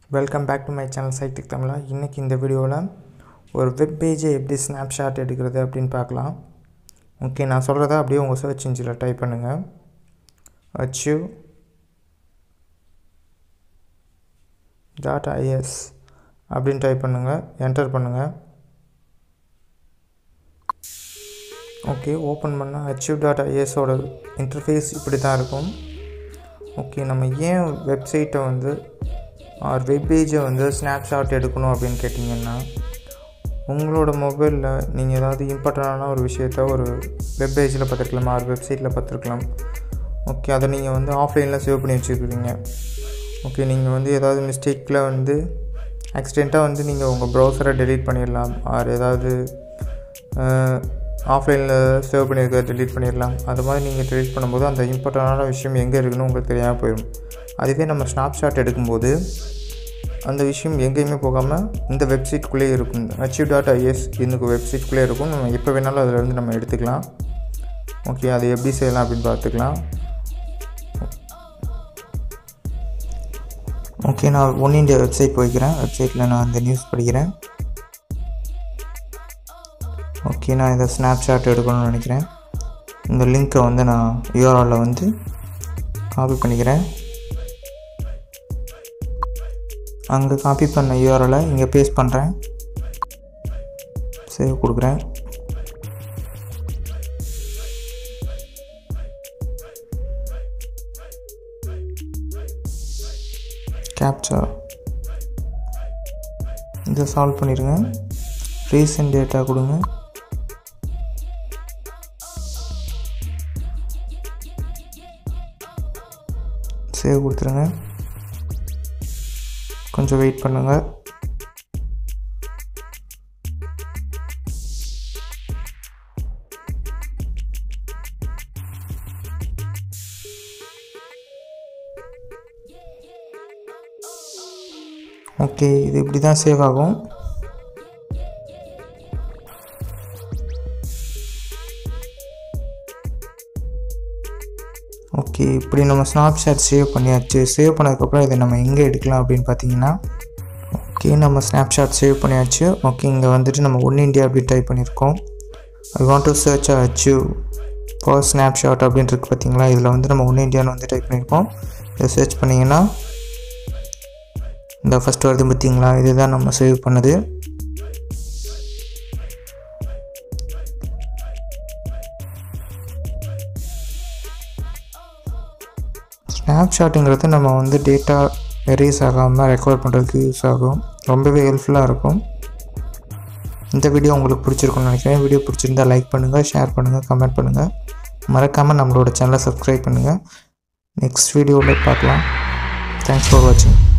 welcome back to my channel சைட்டிக் தமிழா இன்றைக்கி இந்த வீடியோவில் ஒரு வெப் பேஜை எப்படி ஸ்னாப்ஷாட் எடுக்கிறது அப்படின்னு பார்க்கலாம் ஓகே நான் சொல்கிறத அப்படியே உங்கள் சர்ச் இன்ஜினில் டைப் பண்ணுங்கள் அச்சீவ் டாட் ஐஎஸ் அப்படின்னு டைப் பண்ணுங்கள் என்டர் பண்ணுங்கள் ஓகே ஓப்பன் பண்ணால் அச்சீவ் டாட் ஐஎஸோட இன்டர்ஃபேஸ் இப்படி தான் இருக்கும் ஓகே நம்ம ஏன் வெப்சைட்டை வந்து ஆர் வெப்பேஜை வந்து ஸ்னாப்ஷாட் எடுக்கணும் அப்படின்னு கேட்டிங்கன்னா உங்களோட மொபைலில் நீங்கள் ஏதாவது இம்பார்ட்டண்டான ஒரு விஷயத்த ஒரு வெப்பேஜில் பார்த்துருக்கலாம் ஆர் வெப்சைட்டில் பார்த்துருக்கலாம் ஓகே அதை நீங்கள் வந்து ஆஃப்லைனில் சேவ் பண்ணி வச்சுருக்கீங்க ஓகே நீங்கள் வந்து ஏதாவது மிஸ்டேக்கில் வந்து ஆக்சிடெண்ட்டாக வந்து நீங்கள் உங்கள் ப்ரௌசரை டெலீட் பண்ணிடலாம் ஆர் ஏதாவது ஆஃப்லைனில் சேவ் பண்ணியிருக்க டெலீட் பண்ணிடலாம் அது மாதிரி நீங்கள் டெலீட் பண்ணும்போது அந்த இம்பார்ட்டண்டான விஷயம் எங்கே இருக்குன்னு உங்களுக்கு தெரியாமல் போயிடும் அதுவே நம்ம ஸ்னாப்ஷாட் எடுக்கும்போது அந்த விஷயம் எங்கேயுமே போகாமல் இந்த வெப்சைட்குள்ளேயே இருக்கும் அச்சீவ் டாட் ஐஎஸ் இந்த வெப்சைட்குள்ளே இருக்கும் நம்ம எப்போ வேணாலும் அதிலேருந்து நம்ம எடுத்துக்கலாம் ஓகே அதை எப்படி செய்யலாம் அப்படின்னு பார்த்துக்கலாம் ஓகே நான் ஒன் இண்டியா வெப்சைட் போய்க்கிறேன் வெப்சைட்டில் நான் அந்த நியூஸ் படிக்கிறேன் ஓகே நான் இதை ஸ்னாப்ஷாட் எடுக்கணும்னு நினைக்கிறேன் இந்த லிங்க்கை வந்து நான் யூஆர்எல்ல வந்து காப்பி பண்ணிக்கிறேன் அங்கே காப்பி பண்ண யூஆர்எலை இங்கே பேஸ்ட் பண்ணுறேன் சேவ் கொடுக்குறேன் கேப்சா இதை சால்வ் பண்ணிடுங்க ரீசன்ட் டேட்டா கொடுங்க சேவ் கொடுத்துருங்க கொஞ்சம் வெயிட் பண்ணுங்கள் ஓகே இது இப்படி தான் சேவ் ஆகும் ஓகே இப்படி நம்ம ஸ்னாப்ஷாட் சேவ் பண்ணியாச்சு சேவ் பண்ணதுக்கப்புறம் இதை நம்ம எங்கே எடுக்கலாம் அப்படின்னு பார்த்தீங்கன்னா ஓகே நம்ம ஸ்னாப்ஷாட் சேவ் பண்ணியாச்சு ஓகே இங்கே வந்துட்டு நம்ம ஒன் இண்டியா அப்படி டைப் பண்ணியிருக்கோம் I want to search archive for snapshot அப்படின்னு இருக்கு பார்த்தீங்களா இதில் வந்து நம்ம ஒன் இண்டியான்னு வந்து டைப் பண்ணியிருக்கோம் இதை சர்ச் பண்ணிங்கன்னா இந்த ஃபஸ்ட் வருது பார்த்தீங்களா இதுதான் நம்ம சேவ் பண்ணது ஸ்னாப்ஷாட்டுங்கிறது நம்ம வந்து டேட்டா எரேஸ் ஆகாமல் ரெக்கார்ட் பண்ணுறதுக்கு யூஸ் ஆகும் ரொம்பவே ஹெல்ப்ஃபுல்லாக இருக்கும் இந்த வீடியோ உங்களுக்கு பிடிச்சிருக்கும்னு நினைக்கிறேன் வீடியோ பிடிச்சிருந்தா லைக் பண்ணுங்கள் ஷேர் பண்ணுங்கள் கமெண்ட் பண்ணுங்கள் மறக்காமல் நம்மளோட சேனலை சப்ஸ்கிரைப் பண்ணுங்கள் நெக்ஸ்ட் வீடியோவில் பார்க்கலாம் தேங்க்ஸ் ஃபார் வாட்சிங்